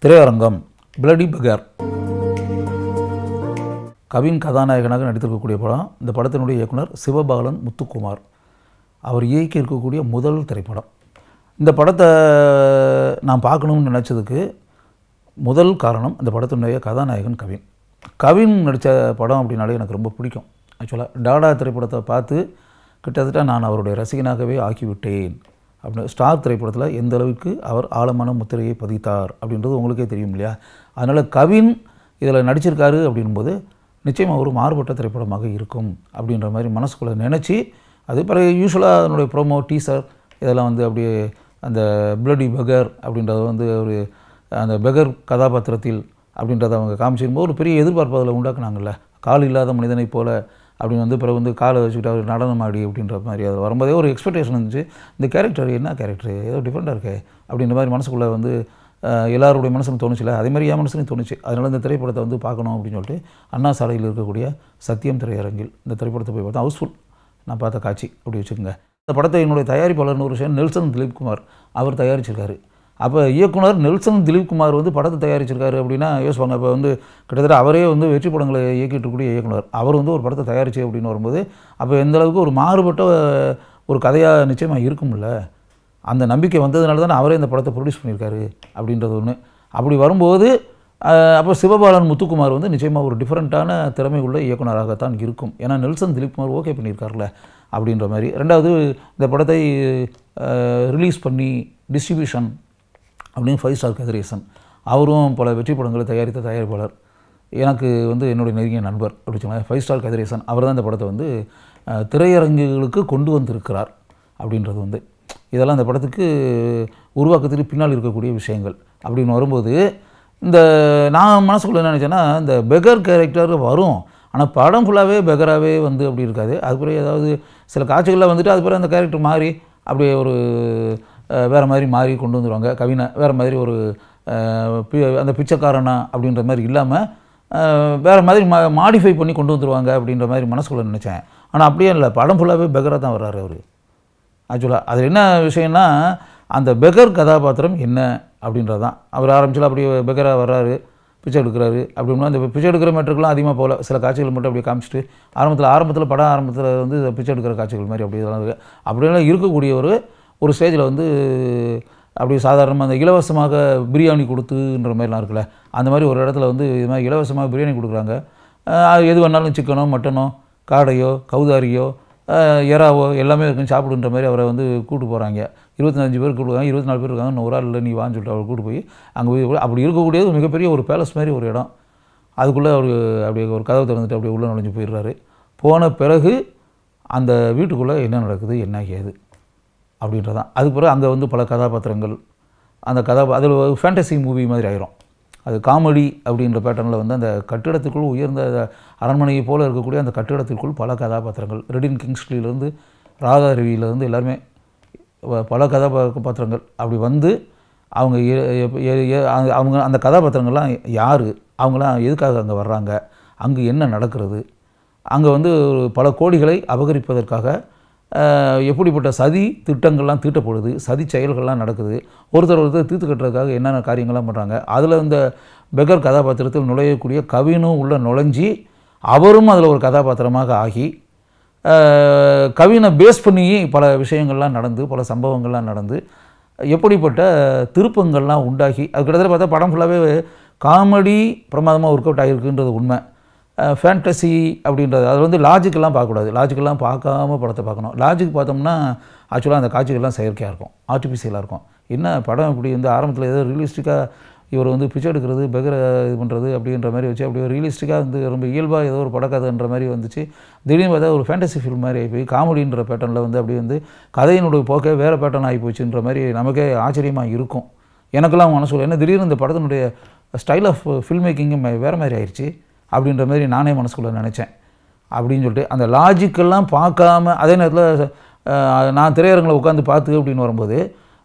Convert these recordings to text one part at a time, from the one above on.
திரையரங்கம் பிளடி பகர் கவின் கதாநாயகனாக நடித்திருக்கக்கூடிய படம் இந்த படத்தினுடைய இயக்குனர் சிவபாலன் முத்துக்குமார் அவர் இயக்கி இருக்கக்கூடிய முதல் திரைப்படம் இந்த படத்தை நான் பார்க்கணும்னு நினச்சதுக்கு முதல் காரணம் இந்த படத்தினுடைய கதாநாயகன் கவின் கவின் நடித்த படம் அப்படின்னாலே எனக்கு ரொம்ப பிடிக்கும் ஆக்சுவலாக டாடா திரைப்படத்தை பார்த்து கிட்டத்தட்ட நான் அவருடைய ரசிகனாகவே ஆக்கிவிட்டேன் அப்படின்னு ஸ்டார் திரைப்படத்தில் எந்த அளவுக்கு அவர் ஆழமான முத்திரையை பதித்தார் அப்படின்றது உங்களுக்கே தெரியும் இல்லையா அதனால் கவின் இதில் நடிச்சிருக்காரு அப்படின்போது நிச்சயமாக ஒரு மாறுபட்ட திரைப்படமாக இருக்கும் அப்படின்ற மாதிரி மனசுக்குள்ளே நினச்சி அது பிறகு யூஸ்வலாக அதனுடைய ப்ரோமோ டீசர் இதெல்லாம் வந்து அப்படியே அந்த பிளடி பெகர் அப்படின்றத வந்து ஒரு அந்த பெகர் கதாபாத்திரத்தில் அப்படின்றத அவங்க காமிச்சிருக்கும்போது ஒரு பெரிய எதிர்பார்ப்பு அதில் உண்டாக்குனாங்கல்ல கால் இல்லாத மனிதனைப் போல அப்படின்னு வந்து பிறகு வந்து காலை வச்சுக்கிட்டு அவர் நடனம் ஆடி அப்படின்ற மாதிரி அது வரும்போதே ஒரு எக்ஸ்பெக்டேஷன் இருந்துச்சு இந்த கேரக்டர் என்ன கேரக்டர் ஏதோ டிஃப்ரெண்ட்டாக இருக்கே அப்படின்ற மாதிரி மனசுக்குள்ளே வந்து அஹ், எல்லாருடைய மனசுலும் தோணுச்சுல அதே மாதிரி என் மனசுலையும் தோணுச்சு அதனால் இந்த திரைப்படத்தை வந்து பார்க்கணும் அப்படின்னு சொல்லிட்டு அண்ணா சாலையில் இருக்கக்கூடிய சத்தியம் திரையரங்கில் இந்த திரைப்படத்தை போய் பார்த்தா ஹவுஸ்ஃபுல் நான் பார்த்த காட்சி அப்படி வச்சுக்கோங்க இந்த படத்தை என்னுடைய தயாரிப்பாளர்னு ஒரு விஷயம் நெல்சன் திலீப்குமார் அவர் தயாரிச்சிருக்காரு அப்போ இயக்குனர் நெல்சன் திலீப்குமார் வந்து படத்தை தயாரிச்சிருக்காரு அப்படின்னா யோசிப்பாங்க இப்போ வந்து கிட்டத்தட்ட அவரே வந்து வெற்றி படங்களை இயக்கிட்டு இருக்கக்கூடிய இயக்குனர் அவர் வந்து ஒரு படத்தை தயாரிச்சு அப்படின்னு வரும்போது அப்போ எந்த அளவுக்கு ஒரு மாறுபட்ட ஒரு கதையாக நிச்சயமாக இருக்கும்ல அந்த நம்பிக்கை வந்ததுனால தான் அவரே இந்த படத்தை ப்ரொடியூஸ் பண்ணியிருக்காரு அப்படின்றது ஒன்று அப்படி வரும்போது அஹ், அப்போ சிவபாலன் முத்துக்குமார் வந்து நிச்சயமாக ஒரு டிஃப்ரெண்ட்டான திறமை உள்ள இயக்குனராகத்தான் இருக்கும் ஏன்னா நெல்சன் திலீப்குமார் ஓகே பண்ணியிருக்காருல அப்படின்ற மாதிரி ரெண்டாவது இந்த படத்தை ரிலீஸ் பண்ணி டிஸ்ட்ரிபியூஷன் அப்படின்னு ஃபைவ் ஸ்டார் கதிரேசன் அவரும் பல வெற்றி படங்களை தயாரித்த தயாரிப்பாளர் எனக்கு வந்து என்னுடைய நெருங்கிய நண்பர் அப்படி சொன்னாங்க ஃபைவ் ஸ்டார் கதிரேசன் அவர் தான் இந்த படத்தை வந்து அஹ், திரையரங்குகளுக்கு கொண்டு வந்திருக்கிறார் அப்படின்றது வந்து இதெல்லாம் இந்த படத்துக்கு உருவாக்கத்துக்கு பின்னால் இருக்கக்கூடிய விஷயங்கள் அப்படின்னு வரும்போது இந்த நான் மனசுக்குள்ள என்ன நினச்சேன்னா இந்த பெகர் கேரக்டர் வரும் ஆனால் படம் ஃபுல்லாகவே பெகராகவே வந்து அப்படி இருக்காது அது பிறகு ஏதாவது சில காட்சிகளில் வந்துட்டு அது பிறகு அந்த கேரக்டர் மாறி அப்படியே ஒரு அஹ், வேறு மாதிரி மாறி கொண்டு வந்துடுவாங்க கவினை வேறு மாதிரி ஒரு அஹ், பி- அந்த பிச்சைக்காரனா அப்படின்ற மாதிரி இல்லாமல் வேறு மாதிரி மா மாடிஃபை பண்ணி கொண்டு வந்துடுவாங்க அப்படின்ற மாதிரி மனசுக்குள்ள நினச்சேன் ஆனால் அப்படியே இல்லை படம் ஃபுல்லாகவே பெகராக தான் வர்றாரு அவர் ஆக்சுவலாக அது என்ன விஷயம்னா அந்த பெகர் கதாபாத்திரம் என்ன அப்படின்றது தான் அவர் ஆரம்பிச்சில் அப்படியே பெகராக வர்றாரு பிச்சை எடுக்கிறாரு அப்படின்னா அந்த பிச்சை எடுக்கிற மேட்டருக்குலாம் அதிகமாக போகல சில காட்சிகள் மட்டும் அப்படியே காமிச்சிட்டு ஆரம்பத்தில் ஆரம்பத்தில் படம் ஆரம்பத்தில் வந்து பிச்சை எடுக்கிற காட்சிகள் மாதிரி அப்படி இதெல்லாம் இருக்கு அப்படியெல்லாம் இருக்கக்கூடிய ஒரு ஒரு ஸ்டேஜில் வந்து அப்படி சாதாரணமாக அந்த இலவசமாக பிரியாணி கொடுத்துன்ற மாதிரிலாம் இருக்குல்ல அந்த மாதிரி ஒரு இடத்துல வந்து இது மாதிரி இலவசமாக பிரியாணி கொடுக்குறாங்க அஹ் எது வேணாலும் சிக்கனோ மட்டனோ காடையோ கௌதாரியோ அஹ் எறாவோ எல்லாமே இருக்குன்னு சாப்பிடுன்ற மாதிரி அவரை வந்து கூட்டு போகிறாங்க இருபத்தஞ்சு பேர் கூப்பிடுவாங்க இருபத்தி நாலு பேர் இருக்காங்க இன்னும் ஒரு ஆள் இல்லை நீ வான்னு சொல்லிட்டு அவரை கூட்டு போய் அங்கே போய் அப்படி இருக்கக்கூடியது ஒரு மிகப்பெரிய ஒரு பேலஸ் மாதிரி ஒரு இடம் அதுக்குள்ளே அவர் அப்படியே ஒரு கதவை திறந்துட்டு அப்படியே உள்ளே நுழைஞ்சு போயிடுறாரு போன பிறகு அந்த வீட்டுக்குள்ளே என்ன நடக்குது என்ன ஏது அப்படின்றதான் அதுக்கு பிறகு அங்கே வந்து பல கதாபாத்திரங்கள் அந்த கதா அதில் ஒரு ஃபேண்டசி மூவி மாதிரி ஆயிரும் அது காமெடி அப்படின்ற பேட்டர்னில் வந்து அந்த கட்டிடத்துக்குள் உயர்ந்த அந்த அரண்மனையை போல் இருக்கக்கூடிய அந்த கட்டிடத்திற்குள் பல கதாபாத்திரங்கள் ரெடின் கிங்ஸ்லியிலேருந்து ராதா ரவியிலேருந்து எல்லாருமே வ- பல கதாபாத்திரங்கள் அப்படி வந்து அவங்க எ- எ- எ- எ- அவங்க- அவங்க அந்த கதாபாத்திரங்கள்லாம் யார் அவங்களாம் எதுக்காக அங்கே வர்றாங்க அங்கே என்ன நடக்கிறது அங்கே வந்து ஒரு பல கோடிகளை அபகரிப்பதற்காக அஹ், எப்படிப்பட்ட சதி திட்டங்கள்லாம் தீட்டப்படுது சதி செயல்கள்லாம் நடக்குது ஒருத்தர் ஒருத்தர் தீர்த்து கட்டுறதுக்காக என்னென்ன காரியங்கள்லாம் பண்ணுறாங்க அதில் இந்த பெகர் கதாபாத்திரத்தில் நுழையக்கூடிய கவினும் உள்ள நுழைஞ்சி அவரும் அதில் ஒரு கதாபாத்திரமாக ஆகி அஹ், கவினை பேஸ் பண்ணி பல விஷயங்கள்லாம் நடந்து பல சம்பவங்கள்லாம் நடந்து எப்படிப்பட்ட திருப்பங்கள்லாம் உண்டாகி அது கிட்டத்தட்ட பார்த்தா படம் ஃபுல்லாகவே காமெடி பிரமாதமாக ஒர்க் அவுட் ஆகிருக்குன்றது உண்மை ஃபேண்டசி அப்படின்றது அது வந்து லாஜிக்கெல்லாம் பார்க்கக்கூடாது லாஜிக்கெல்லாம் பார்க்காம படத்தை பார்க்கணும் லாஜிக் பார்த்தோம்னா ஆக்சுவலாக அந்த காட்சிகள்லாம் செயற்கையாக இருக்கும் ஆர்டிஃபிஷியலாக இருக்கும் என்ன படம் இப்படி வந்து ஆரம்பத்தில் ஏதோ ரியலிஸ்டிக்காக இவர் வந்து பிச்சை எடுக்கிறது பெகரை இது பண்ணுறது அப்படின்ற மாதிரி வச்சு அப்படியே ரியலிஸ்டிக்காக வந்து ரொம்ப இயல்பாக ஏதோ ஒரு படக்கதைன்ற மாதிரி வந்துச்சு திடீர்னு பார்த்தா ஒரு ஃபேண்டசி ஃபில்ம் மாதிரி ஆகி போய் காமெடின்ற பேட்டர்னில் வந்து அப்படியே வந்து கதையினுடைய போக்கே வேறு பேட்டர்ன் ஆகி போச்சுன்ற மாதிரி நமக்கே ஆச்சரியமாக இருக்கும் எனக்கெல்லாம் மனசுல என்ன திடீர்னு இந்த படத்தினுடைய ஸ்டைல் ஆஃப் ஃபில்ம் மேக்கிங்கும் வேறு மாதிரி ஆயிடுச்சு அப்படின்ற மாதிரி நானே மனசுக்குள்ளே நினச்சேன் அப்படின்னு சொல்லிட்டு அந்த லாஜிக்கெல்லாம் பார்க்காம அதே நேரத்தில் நான் திரையரங்கில் உட்காந்து பார்த்து அப்படின்னு வரும்போது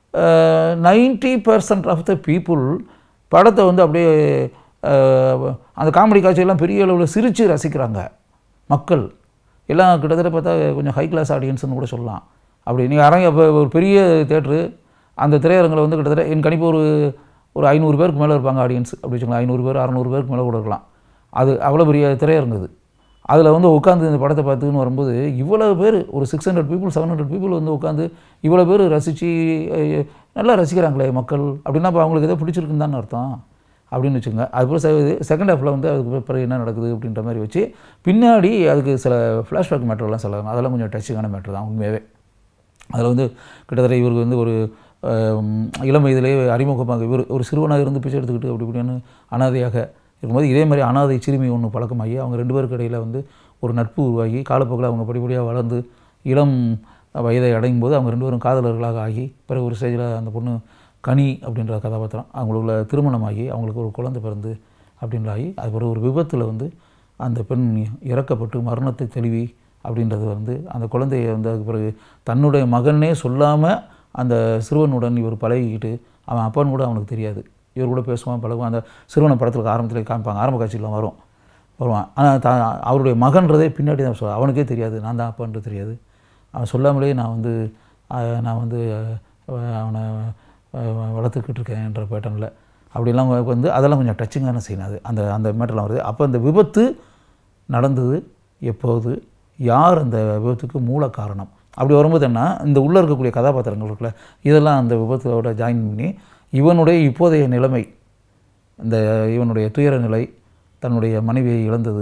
ninety percent of the people படத்தை வந்து அப்படியே அஹ், அந்த காமெடி காட்சியெல்லாம் பெரிய அளவில் சிரித்து ரசிக்கிறாங்க மக்கள் எல்லாம் கிட்டத்தட்ட பார்த்தா கொஞ்சம் ஹை கிளாஸ் ஆடியன்ஸ்னு கூட சொல்லலாம் அப்படி நீங்கள் அரங்க இப்போ ஒரு பெரிய தேட்ரு அந்த திரையரங்கில் வந்து கிட்டத்தட்ட என் கணிப்பு ஒரு ஒரு ஐநூறு பேருக்கு மேலே இருப்பாங்க ஆடியன்ஸ் அப்படி வச்சுக்கலாம் ஐநூறு பேர் அறநூறு பேருக்கு மேலே கூட இருக்கலாம் அது அவ்வளோ பெரிய திரையரங்குது அதில் வந்து உட்காந்து இந்த படத்தை பார்த்துன்னு வரும்போது இவ்வளோ பேர் ஒரு six hundred people seven hundred people வந்து உட்காந்து இவ்வளோ பேர் ரசித்து நல்லா ரசிக்கிறாங்களே மக்கள் அப்படின்னா இப்போ அவங்களுக்கு ஏதோ பிடிச்சிருக்குன்னு தானே அர்த்தம் அப்படின்னு வச்சுக்கோங்க அதுக்கப்புறம் செ செகண்ட் ஹாஃபில் வந்து அதுக்கு பிறகு என்ன நடக்குது அப்படின்ற மாதிரி வச்சு பின்னாடி அதுக்கு சில ஃப்ளாஷ்பேக் மேட்டர்லாம் சொல்லலாம் அதெல்லாம் கொஞ்சம் டச்சிங்கான மேட்டர் தான் உண்மையாகவே அதில் வந்து கிட்டத்தட்ட இவருக்கு வந்து ஒரு ஆம், இளம் வயதிலே அறிமுகமாக இவர் ஒரு சிறுவனாக இருந்து பிச்சை எடுத்துக்கிட்டு அப்படி இப்படின்னு அனாதையாக இருக்கும்போது இதே மாதிரி அனாதை சிறுமி ஒன்று பழக்கமாகி அவங்க ரெண்டு பேருக்கு இடையில் வந்து ஒரு நட்பு உருவாகி காலப்போக்கில் அவங்க படிப்படியாக வளர்ந்து இளம் வயதை அடையும் போது அவங்க ரெண்டு பேரும் காதலர்களாக ஆகி பிறகு ஒரு ஸ்டேஜில் அந்த பொண்ணு கனி அப்படின்ற கதாபாத்திரம் அவங்களுக்குள்ள திருமணமாகி அவங்களுக்கு ஒரு குழந்தை பிறந்து அப்படின்றாகி அது பிறகு ஒரு விபத்தில் வந்து அந்த பெண் இறக்கப்பட்டு மரணத்தை தெளிவி அப்படின்றது வந்து அந்த குழந்தைய வந்து அதுக்கு பிறகு தன்னுடைய மகனே சொல்லாமல் அந்த சிறுவனுடன் இவர் பழகிக்கிட்டு அவன் அப்பான்னு கூட அவனுக்கு தெரியாது இவர் கூட பேசுவான் பழகுவான் அந்த சிறுவனை படத்தில் ஆரம்பத்தில் காமிப்பாங்க ஆரம்ப காட்சியில் வரும் வருவான் ஆனால் த அவருடைய மகன்றதே பின்னாடி தான் சொல்ல அவனுக்கே தெரியாது நான் தான் அப்பான்றது தெரியாது அவன் சொல்லாமலே நான் வந்து அஹ், நான் வந்து அஹ், அவனை அஹ், வளர்த்துக்கிட்டு இருக்கேன்ற பேட்டனில் அப்படிலாம் வந்து அதெல்லாம் கொஞ்சம் டச்சிங்கான சீன் அது அந்த அந்த மேட்டர்லாம் வருது அப்போ அந்த விபத்து நடந்தது எப்போது யார் அந்த விபத்துக்கு மூல காரணம் அப்படி வரும்போது என்ன இந்த உள்ளே இருக்கக்கூடிய கதாபாத்திரங்கள் இருக்குல்ல இதெல்லாம் அந்த விபத்தோட ஜாயின் பண்ணி இவனுடைய இப்போதைய நிலைமை இந்த இவனுடைய துயர நிலை தன்னுடைய மனைவியை இழந்தது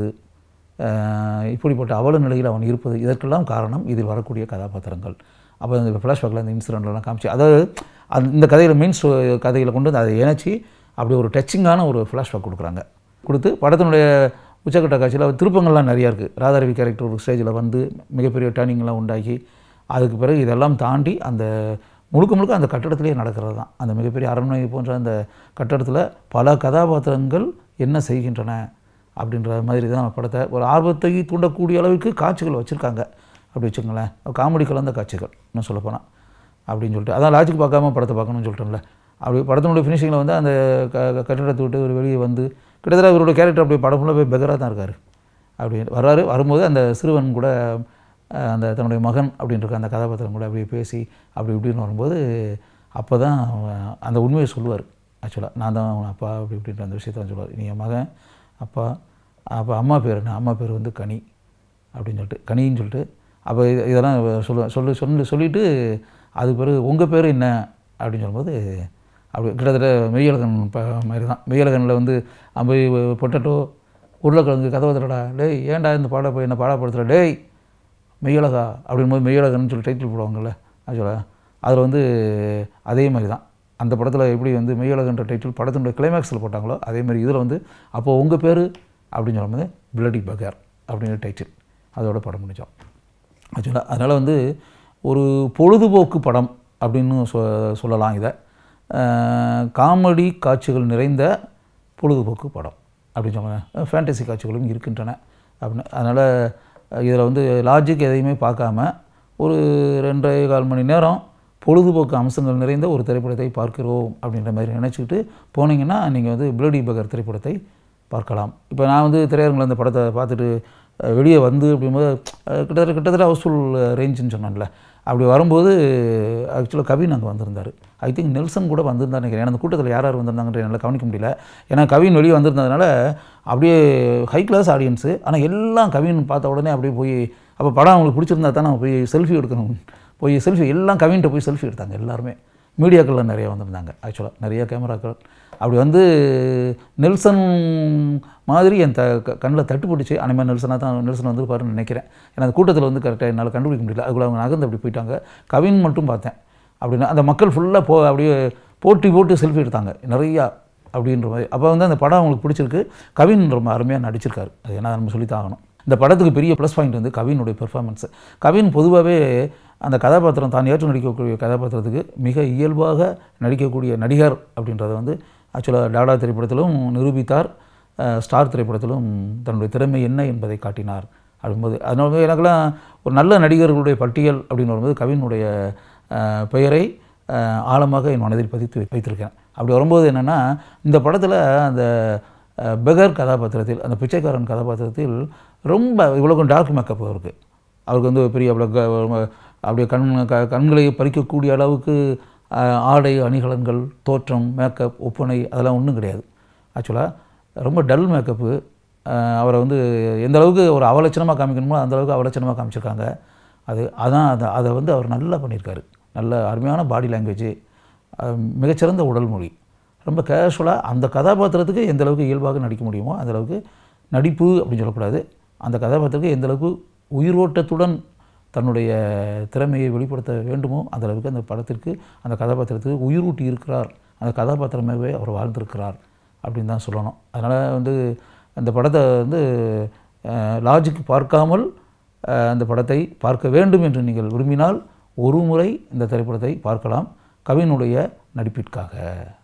அஹ், இப்படிப்பட்ட அவல நிலையில் அவன் இருப்பது இதற்கெல்லாம் காரணம் இதில் வரக்கூடிய கதாபாத்திரங்கள் அப்போ இந்த ஃப்ளாஷ்பேக்கில் இந்த இன்சிடென்ட்லாம் காமிச்சு அதாவது அந்த இந்த கதையில் மெயின் ஸ்டோ கதையில் கொண்டு வந்து அதை இணைச்சி அப்படி ஒரு டச்சிங்கான ஒரு ஃப்ளாஷ்பேக் கொடுக்குறாங்க கொடுத்து படத்தினுடைய உச்சக்கட்ட காட்சியில் திருப்பங்கள்லாம் நிறையா இருக்குது ராதாரவி கேரக்டர் ஒரு ஸ்டேஜில் வந்து மிகப்பெரிய டேர்னிங்லாம் உண்டாக்கி அதுக்கு பிறகு இதெல்லாம் தாண்டி அந்த முழுக்க முழுக்க அந்த கட்டடத்திலே நடக்கிறது தான் அந்த மிகப்பெரிய அரண்மனை போன்ற அந்த கட்டடத்தில் பல கதாபாத்திரங்கள் என்ன செய்கின்றன அப்படின்ற மாதிரி தான் படத்தை ஒரு ஆர்வத்தை தூண்டக்கூடிய அளவுக்கு காட்சிகள் வச்சுருக்காங்க அப்படி வச்சுக்கோங்களேன் காமெடி கலந்த காட்சிகள் இன்னும் சொல்லப்போனால் அப்படின்னு சொல்லிட்டு அதான் லாஜிக் பார்க்காம படத்தை பார்க்கணும்னு சொல்லிட்டேன்ல அப்படி படத்தினுடைய ஃபினிஷிங்கில் வந்து அந்த க க- கட்டிடத்தை விட்டு ஒரு வெளியே வந்து கிட்டத்தட்ட இவரோட கேரக்டர் அப்படி படம் ஃபுல்லாக போய் பெகராக தான் இருக்கார் அப்படி வர்றாரு வரும்போது அந்த சிறுவன் கூட அஹ், அந்த தன்னுடைய மகன் அப்படின்னு இருக்க அந்த கதாபாத்திரம் கூட அப்படியே பேசி அப்படி இப்படின்னு வரும்போது அப்போ தான் அந்த உண்மையை சொல்லுவார் ஆக்சுவலாக நான் தான் அவன் அப்பா அப்படி இப்படின்ற அந்த விஷயத்தை சொல்லுவார் நீ என் மகன் அப்பா அப்போ அம்மா பேர் என்ன அம்மா பேர் வந்து கனி அப்படின்னு சொல்லிட்டு கனின்னு சொல்லிட்டு அப்போ இது- இதெல்லாம் சொல்லுவேன் சொல்லி சொல்லி சொல்லிவிட்டு அது பிறகு உங்கள் பேர் என்ன அப்படின்னு சொல்லும்போது அப்படி கிட்டத்தட்ட மெய்யழகன் ப மாதிரி தான் மெய்யழகனில் வந்து அம்பை பொட்டட்டோ உருளைக்கிழங்கு கதவை திறடா டேய் ஏன்டா இந்த பாட போய் என்ன பாடப்படுத்துகிற டேய் மெய்யழகா அப்படின்போது மெய்யழகன் சொல்லி டைட்டில் போடுவாங்கள்ல ஆக்சுவலாக அதில் வந்து அதே மாதிரி தான் அந்த படத்தில் எப்படி வந்து மெய்யழகன்ற டைட்டில் படத்தினுடைய கிளைமேக்ஸில் போட்டாங்களோ அதே மாதிரி இதில் வந்து அப்போது உங்கள் பேர் அப்படின்னு சொல்லும்போது பிளடி பகர் அப்படிங்கிற டைட்டில் அதோட படம் முடித்தோம் ஆக்சுவலாக அதனால் வந்து ஒரு பொழுதுபோக்கு படம் அப்படின்னு சொ சொல்லலாம் இதை அஹ், காமெடி காட்சிகள் நிறைந்த பொழுதுபோக்கு படம் அப்படின்னு சொல்லுவேன் ஃபேண்டசி காட்சிகளும் இருக்கின்றன அப்படின்னு அதனால் இதில் வந்து லாஜிக் எதையுமே பார்க்காம ஒரு ரெண்டரை கால் மணி நேரம் பொழுதுபோக்கு அம்சங்கள் நிறைந்த ஒரு திரைப்படத்தை பார்க்கிறோம் அப்படின்ற மாதிரி நினச்சிக்கிட்டு போனீங்கன்னா நீங்கள் வந்து பிளடி பகர் திரைப்படத்தை பார்க்கலாம் இப்போ நான் வந்து திரையரங்கில் அந்த படத்தை பார்த்துட்டு அஹ், வெளியே வந்து அப்படிங்கும்போது அஹ், கிட்டத்தட்ட கிட்டத்தட்ட ஹவுஸ்ஃபுல் ரேஞ்சுன்னு சொன்னேன்ல அப்படி வரும்போது ஆக்சுவலாக கவின் அங்கே வந்திருந்தார் ஐ திங்க் நெல்சன் கூட வந்திருந்தார் நினைக்கிறேன் ஏன்னா அந்த கூட்டத்தில் யார் யார் வந்திருந்தாங்கன்ற என்னால் கவனிக்க முடியல ஏன்னா கவின் வெளியே வந்திருந்ததுனால அப்படியே ஹை கிளாஸ் ஆடியன்ஸு ஆனால் எல்லாம் கவின் பார்த்த உடனே அப்படியே போய் அப்போ படம் அவங்களுக்கு பிடிச்சிருந்தா தான் நம்ம போய் செல்ஃபி எடுக்கணும் போய் செல்ஃபி எல்லாம் கவின்கிட்ட போய் செல்ஃபி எடுத்தாங்க எல்லாருமே மீடியாக்கள்லாம் நிறைய வந்திருந்தாங்க ஆக்சுவலாக நிறைய கேமராக்கள் அப்படி வந்து நெல்சன் மாதிரி என் த கண்ணில் தட்டுப்பட்டுச்சு அனிமே நெல்சனாக தான் நெல்சன் வந்திருப்பாருன்னு நினைக்கிறேன் ஏன்னா அந்த கூட்டத்தில் வந்து கரெக்டாக என்னால் கண்டுபிடிக்க முடியல அதுக்குள்ள அவங்க நகர்ந்து அப்படி போயிட்டாங்க கவின் மட்டும் பார்த்தேன் அப்படின்னா அந்த மக்கள் ஃபுல்லாக போ அப்படியே போட்டி போட்டு செல்ஃபி எடுத்தாங்க நிறையா அப்படின்ற மாதிரி அப்போ வந்து அந்த படம் அவங்களுக்கு பிடிச்சிருக்கு கவின் ரொம்ப அருமையாக நடிச்சிருக்காரு அது என்ன நம்ம சொல்லித்தான் ஆகணும் இந்த படத்துக்கு பெரிய ப்ளஸ் பாயிண்ட் வந்து கவினுடைய பெர்ஃபார்மன்ஸு கவின் பொதுவாகவே அந்த கதாபாத்திரம் தான் ஏற்று நடிக்கக்கூடிய கதாபாத்திரத்துக்கு மிக இயல்பாக நடிக்கக்கூடிய நடிகர் அப்படின்றத வந்து ஆக்சுவலாக டாடா திரைப்படத்திலும் நிரூபித்தார் அஹ், ஸ்டார் திரைப்படத்திலும் தன்னுடைய திறமை என்ன என்பதை காட்டினார் அப்படிங்கும்போது அதனால வந்து எனக்கெல்லாம் ஒரு நல்ல நடிகர்களுடைய பட்டியல் அப்படின்னு வரும்போது கவினுடைய அஹ், பெயரை அஹ், ஆழமாக என் மனதில் பதித்து வை- வைத்திருக்கேன் அப்படி வரும்போது என்னென்னா இந்த படத்தில் அந்த அஹ், பெகர் கதாபாத்திரத்தில் அந்த பிச்சைக்காரன் கதாபாத்திரத்தில் ரொம்ப இவ்வளோ டார்க் மேக்கப் அவருக்கு அவருக்கு வந்து பெரிய அவ்வளோ க- ரொம்ப அப்படியே கண் க கண்களை பறிக்கக்கூடிய அளவுக்கு அஹ், ஆடை அணிகலன்கள் தோற்றம் மேக்கப் ஒப்பனை அதெல்லாம் ஒன்றும் கிடையாது ஆக்சுவலாக ரொம்ப டல் மேக்கப்பு அவரை வந்து எந்த அளவுக்கு ஒரு அவலட்சணமாக காமிக்கணுமோ அந்த அளவுக்கு அவலட்சணமாக காமிச்சிருக்காங்க அது அதான் அதை அதை வந்து அவர் நல்லா பண்ணியிருக்காரு நல்ல அருமையான பாடி லாங்குவேஜ் மிகச்சிறந்த உடல் மொழி ரொம்ப கேஷுவலாக அந்த கதாபாத்திரத்துக்கு எந்த அளவுக்கு இயல்பாக நடிக்க முடியுமோ அந்த அளவுக்கு நடிப்பு அப்படின்னு சொல்லக்கூடாது அந்த கதாபாத்திரத்துக்கு எந்த அளவுக்கு உயிரோட்டத்துடன் தன்னுடைய திறமையை வெளிப்படுத்த வேண்டுமோ அந்த அளவுக்கு அந்த படத்திற்கு அந்த கதாபாத்திரத்துக்கு உயிரூட்டி இருக்கிறார் அந்த கதாபாத்திரமாகவே அவர் வாழ்ந்திருக்கிறார் அப்படின்னு தான் சொல்லணும் அதனால் வந்து அந்த படத்தை வந்து லாஜிக் பார்க்காமல் அஹ், அந்த படத்தை பார்க்க வேண்டும் என்று நீங்கள் விரும்பினால் ஒரு முறை இந்த திரைப்படத்தை பார்க்கலாம் கவினுடைய நடிப்பிற்காக